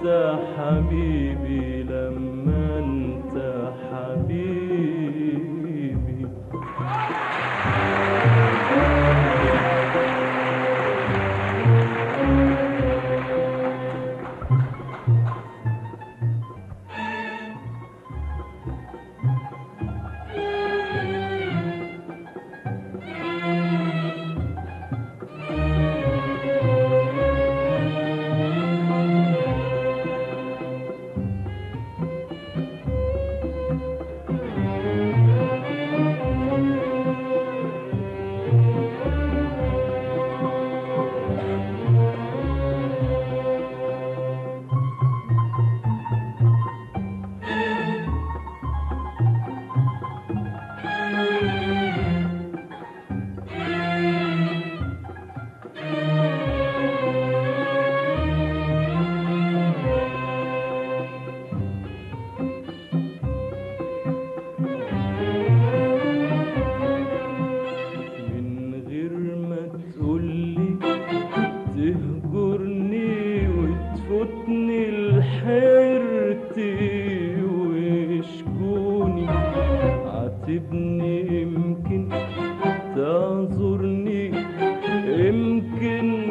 انت حبيبي لما انت حبيبي من غير ما تقولي تهجرني وتفوتني لحيرتي وشكوني عاتبني يمكن تعذرني يمكن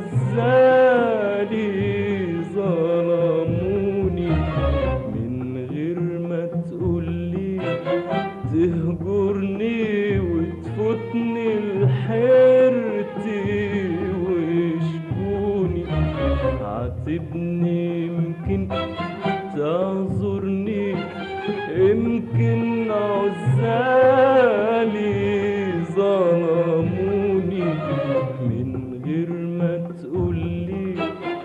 عزالي ظلموني من غير ما تقولي تهجرني وتفوتني لحيرتي وشكوني عاتبني يمكن تعذرني يمكن عزالي ظلموني من غير ما تقولي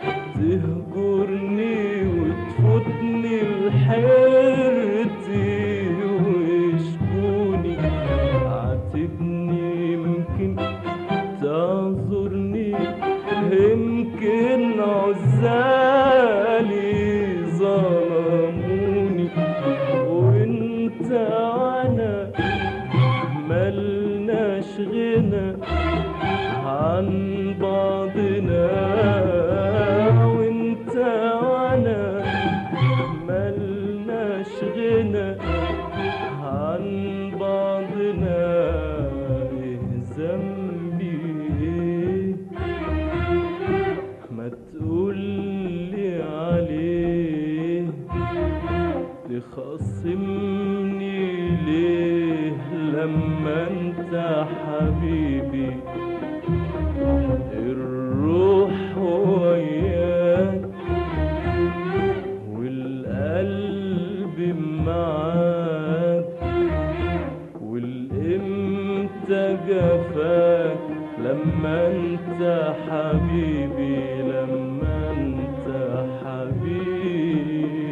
تهجرني وتفوتني لحيرتي وشكوني عاتبني يمكن تعذرني يمكن عزالي ظلموني وانت وانا ملناش غنى عن بعضنا وانت وانا ملناش غنى عن بعضنا ايه ذنبي ايه ما تقولي عليه تخصمني ليه لما انت حبيبي الروح وياك والقلب معاك والامتى جفاك لما انت حبيبي لما انت حبيبي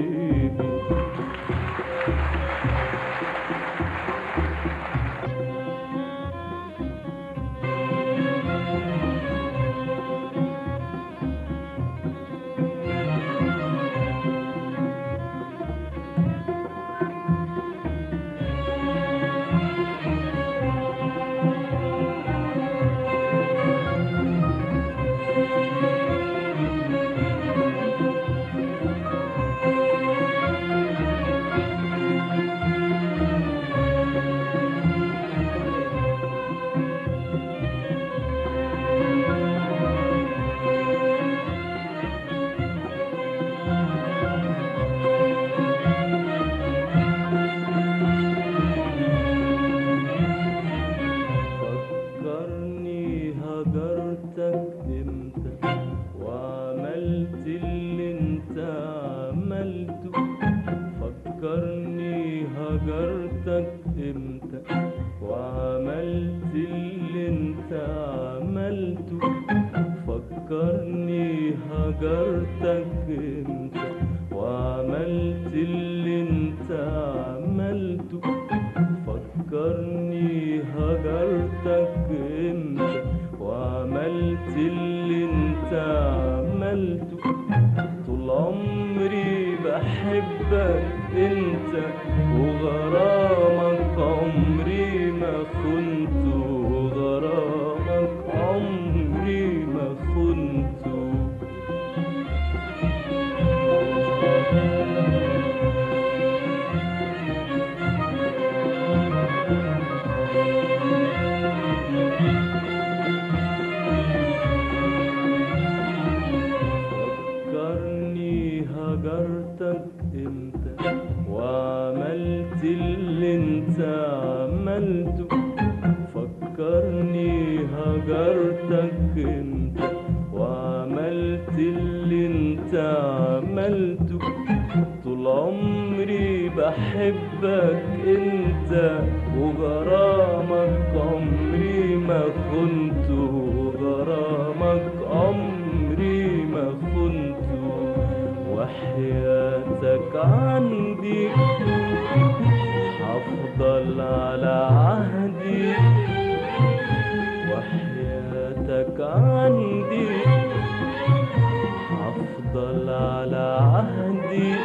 فكرني هجرتك امتى وعملت اللي انت عملته فكرني هجرتك امتى وعملت اللي انت عملته فكرني هجرتك امتى وعملت اللي انت عملته فكرني هجرتك امتى وعملت اللي انت عملته طول عمري بحبك انت وغرامك عمري ما خنته وغرامك عمري ما خنته هجرتك انت وعملت اللي انت عملته فكرني هجرتك انت وعملت اللي انت عملته طول عمري بحبك انت وغرامك عمري ما خنت وغرامك عمري ما خنت وحياتك عندي هفضل على عهدي وحياتك عندي هفضل على عهدي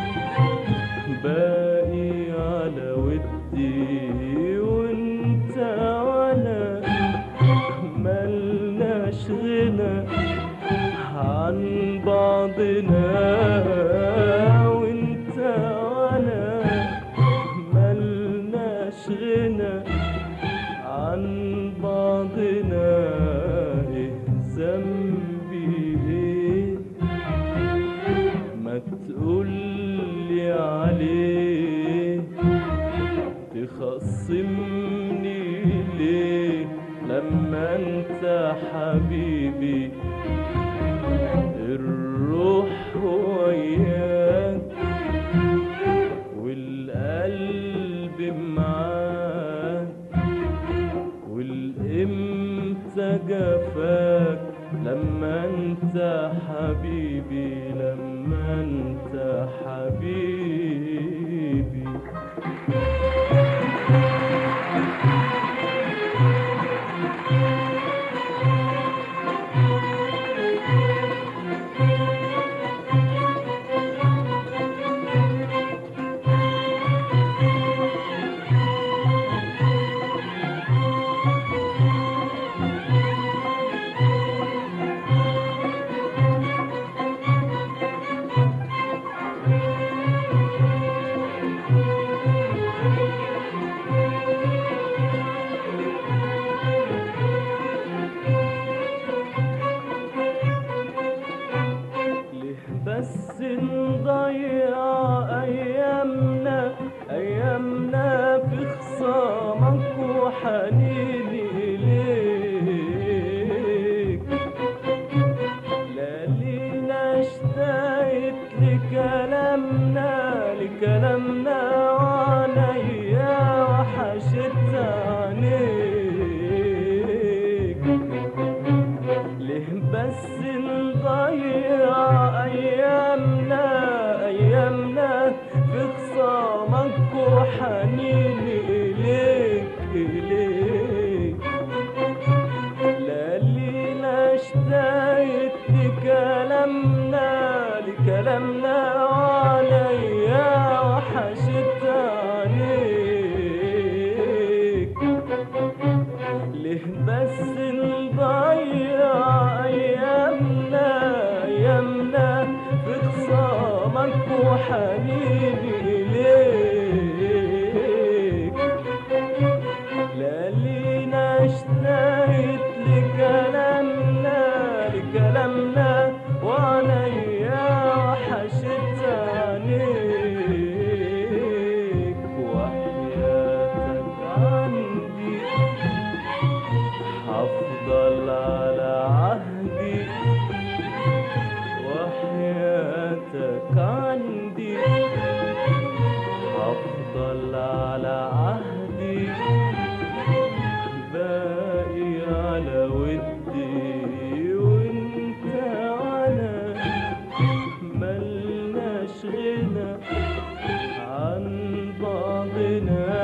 باقي على ودي وانت وانا ملناش غنى عن بعضنا وانت وانا ملناش غنى عن بعضنا ايه ذنبي ايه ما تقولي عليه تخصمني ليه لما انت حبيبي الروح وياك والقلب معاك والامتى جفاك لما انت حبيبي لما انت حبيبي ليه بس نضيع ايامنا ايامنا في خصامك وحنيني اليك لا لينا اشتقت لكلامنا لكلامنا وعليا وحشت عينيك ليه بس نضيع ايامنا ايامنا في خصامك وحنيني اليك اليك لا لينا اشتقت لكلامنا لكلامنا وعليا وحشت عليك ليه بس نضيع ايامنا ايامنا في خصامك وحنيني اليك لا لينا اشتقت لكلامنا لكلامنا وعليا وحشت عينيك وحياتك عندي هفضل على عهدي وحياتك عندي هفضل على عهدي باقي على ودي وانت وانا ملناش غنى عن بعضنا